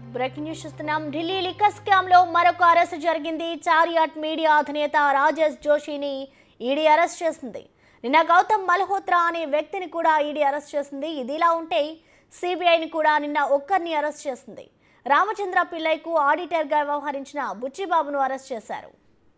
breaking news చూస్తున్నాం Delhi liquor scam లో మరొక అరెస్ట్ జరిగింది చారియాట్ మీడియా అధినేత రాజేష్ జోషిని ఈడీ అరెస్ట్ చేసింది నిన్న గౌతమ్ మల్హోత్రా అనే వ్యక్తిని కూడా ఈడీ అరెస్ట్ చేసింది ఇదిలా ఉంటే సిబిఐని కూడా నిన్న ఒక్కరిని అరెస్ట్ చేసింది రామచంద్ర పిల్లైకు ఆడిటర్గా వ్యవహరించిన బుచ్చిబాబును అరెస్ట్ చేశారు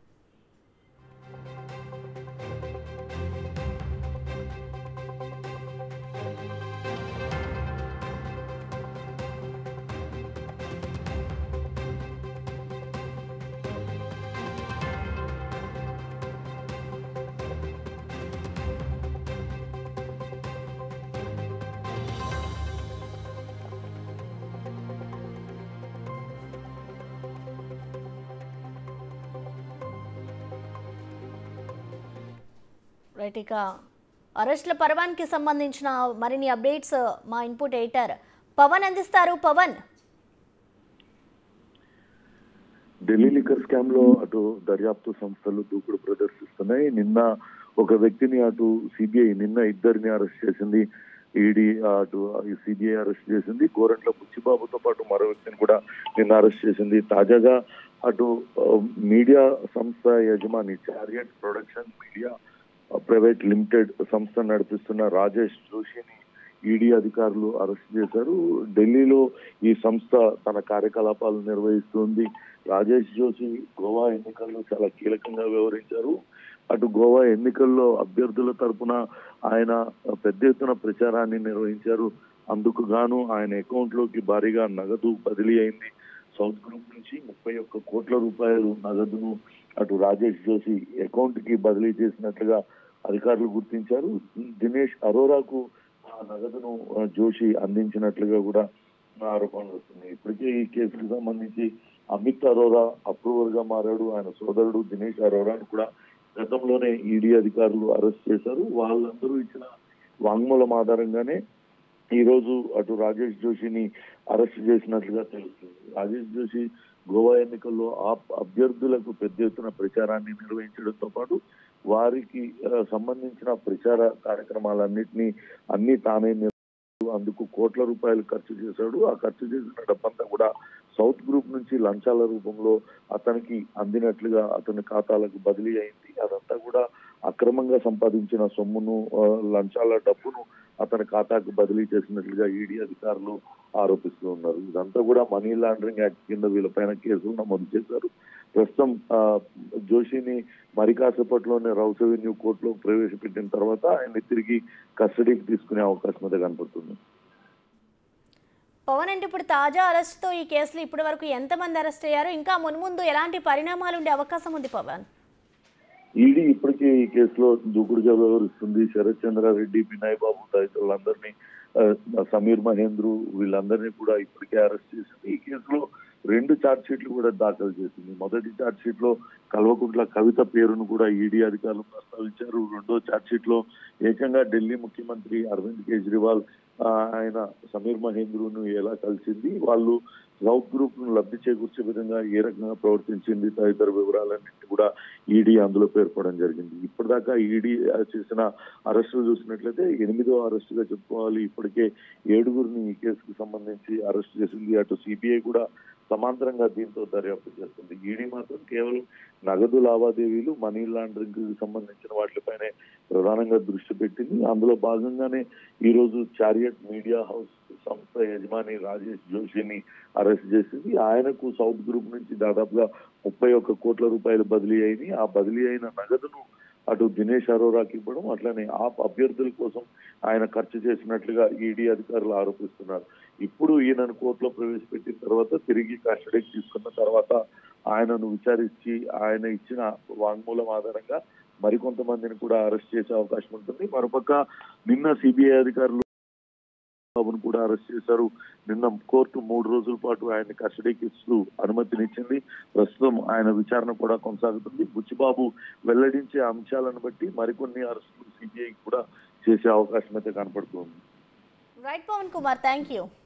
రైట్ ఇక అరెస్టుల పర్వానికి సంబంధించిన మరిన్ని అప్డేట్స్ మా ఇన్పుట్ ఎడిటర్ పవన్ అందిస్తారు పవన్ ఢిల్లీ లిక్కర్ స్కామ్ లో అటు దర్యాప్తు సంస్థలు దూకుడు ప్రదర్శిస్తున్నాయి నిన్న ఒక వ్యక్తిని అటు సిబిఐ నిన్న ఇద్దరిని అరెస్ట్ చేసింది ఈడీ అటు సిబిఐ అరెస్ట్ చేసింది గోరంట్ల బుచ్చిబాబుతో పాటు మరో వ్యక్తిని కూడా నిన్న అరెస్ట్ చేసింది తాజాగా అటు ఆ, మీడియా సంస్థ యజమాని Chariot Production Media private limited సంస్థ నడిపిస్తున్న రాజేష్ జోషిని ఈడీ అధికారులు అరెస్ట్ చేశారు ఢిల్లీలో ఈ సంస్థ తన కార్యకలాపాలు నిర్వహిస్తుంది రాజేష్ జోషి గోవా ఎన్నికల్లో చాలా కీలకంగా వ్యవహరించారు అటు గోవా ఎన్నికల్లో అభ్యర్థుల తరపున ఆయన పెద్ద ఎత్తున ప్రచారాన్ని నిర్వహించారు అందుకు గాను ఆయన అకౌంట్ లోకి భారీగా నగదు బదిలీ అయింది సౌత్ గ్రూప్ నుంచి ముప్పై ఒక్క కోట్ల రూపాయలు నగదును అటు రాజేష్ జోషి అకౌంట్ కి బదిలీ చేసినట్లుగా అధికారులు గుర్తించారు దినేష్ అరోరాకు ఆ నగదును ఆ, జోషి అందించినట్లుగా కూడా ఆరోపణలు వస్తున్నాయి ఇప్పటికే ఈ కేసుకు సంబంధించి అమిత్ అరోరా అప్రూవర్ గా మారాడు ఆయన సోదరుడు దినేష్ అరోరాను కూడా గతంలోనే ఈడీ అధికారులు అరెస్ట్ చేశారు వాళ్ళందరూ ఇచ్చిన వాంగ్మూలం ఆధారంగానే ఈ రోజు అటు రాజేష్ జోషిని అరెస్ట్ చేసినట్లుగా తెలుస్తుంది రాజేష్ జోషి గోవా ఎన్నికల్లో ఆ అభ్యర్థులకు పెద్ద ఎత్తున ప్రచారాన్ని నిర్వహించడంతో పాటు వారికి ఆ, సంబంధించిన ప్రచార కార్యక్రమాలన్నింటినీ అన్ని తానే నిర్వహిస్తూ అందుకు కోట్ల రూపాయలు ఖర్చు చేశాడు ఆ ఖర్చు చేసిన డబ్బంతా కూడా సౌత్ గ్రూప్ నుంచి లంచాల రూపంలో అతనికి అందినట్లుగా అతని ఖాతాలకు బదిలీ అయింది అదంతా కూడా అక్రమంగా సంపాదించిన సొమ్మును ఆ, లంచాల డబ్బును అతని ఖాతాకు బదిలీ చేసినట్లుగా ఈడీ అధికారులు ఆరోపిస్తూ ఉన్నారు ఇదంతా కూడా మనీ లాండరింగ్ యాక్ట్ కింద వీళ్ళపైన కేసులు నమోదు చేశారు ప్రస్తుతం ఆ, జోషిని మరి కాసేపట్లోనే రౌస్ అవెన్యూ కోర్టులో ప్రవేశపెట్టిన తర్వాత ఆయన్ని తిరిగి కస్టడీకి తీసుకునే అవకాశం అయితే కనపడుతుంది పవన్ అంటే ఇప్పుడు తాజా అరెస్ట్తో ఈ కేసులో ఇప్పటి వరకు ఎంతమంది అరెస్ట్ అయ్యారు ఇంకా మున్ముందు ఎలాంటి పరిణామాలు ఉండే అవకాశం ఉంది పవన్ ఈడీ ఇప్పటికే ఈ కేసులో దూకుడుగా వ్యవహరిస్తుంది శరత్ చంద్రారెడ్డి వినయ్ బాబు తదితరులందరినీ ఆ, సమీర్ మహేంద్రు వీళ్ళందరినీ కూడా ఇప్పటికే అరెస్ట్ చేసింది ఈ కేసులో రెండు ఛార్జ్ షీట్లు కూడా దాఖలు చేసింది మొదటి ఛార్జ్ షీట్ లో కల్వకుంట్ల కవిత పేరును కూడా ఈడీ అధికారులు ప్రస్తావించారు రెండో ఛార్జ్ షీట్ లో ఏకంగా ఢిల్లీ ముఖ్యమంత్రి అరవింద్ కేజ్రీవాల్ ఆ, ఆయన సమీర్ మహేంద్రును ఎలా కలిసింది వాళ్ళు సౌత్ గ్రూప్ ను లబ్ధి చేకూర్చే విధంగా ఏ రకంగా ప్రవర్తించింది తదితర వివరాలన్నింటి కూడా ఈడీ అందులో పేర్కొనడం జరిగింది ఇప్పటిదాకా ఈడీ చేసిన అరెస్టులు చూసినట్లయితే ఎనిమిదో అరెస్టుగా చెప్పుకోవాలి ఇప్పటికే ఏడుగురిని ఈ కేసుకు సంబంధించి అరెస్ట్ చేసింది అటు సిబిఐ కూడా సమాంతరంగా దీంతో దర్యాప్తు చేస్తుంది ఈడీ మాత్రం కేవలం నగదు లావాదేవీలు మనీ లాండరింగ్ కి సంబంధించిన వాటిపైనే ప్రధానంగా దృష్టి పెట్టింది అందులో భాగంగానే ఈ రోజు చారియట్ మీడియా హౌస్ సంస్థ యజమాని రాజేష్ జోషిని అరెస్ట్ చేసింది ఆయనకు సౌత్ గ్రూప్ నుంచి దాదాపుగా ముప్పై ఒక్క కోట్ల రూపాయలు బదిలీ అయింది ఆ బదిలీ అయిన నగదును అటు దినేష్ అరోరాకి ఇవ్వడం అట్లనే ఆ అభ్యర్థుల కోసం ఆయన ఖర్చు చేసినట్లుగా ఈడీ అధికారులు ఆరోపిస్తున్నారు ఇప్పుడు ఈయనను కోర్టులో ప్రవేశపెట్టిన తర్వాత తిరిగి కస్టడీకి తీసుకున్న తర్వాత ఆయనను విచారించి ఆయన ఇచ్చిన వాంగ్మూలం ఆధారంగా మరికొంతమందిని కూడా అరెస్ట్ చేసే అవకాశం ఉంటుంది మరోపక్క నిన్న సిబిఐ అధికారులు బాబును కూడా అరెస్ట్ చేశారు నిన్న కోర్టు మూడు రోజుల పాటు ఆయన కస్టడీకి ఇస్తూ అనుమతినిచ్చింది ప్రస్తుతం ఆయన విచారణ కూడా కొనసాగుతుంది బుచ్చిబాబు వెల్లడించే అంశాలను బట్టి మరికొన్ని అరెస్టులు సిబిఐ కూడా చేసే అవకాశం అయితే కనపడుతుంది right Pawan Kumar thank you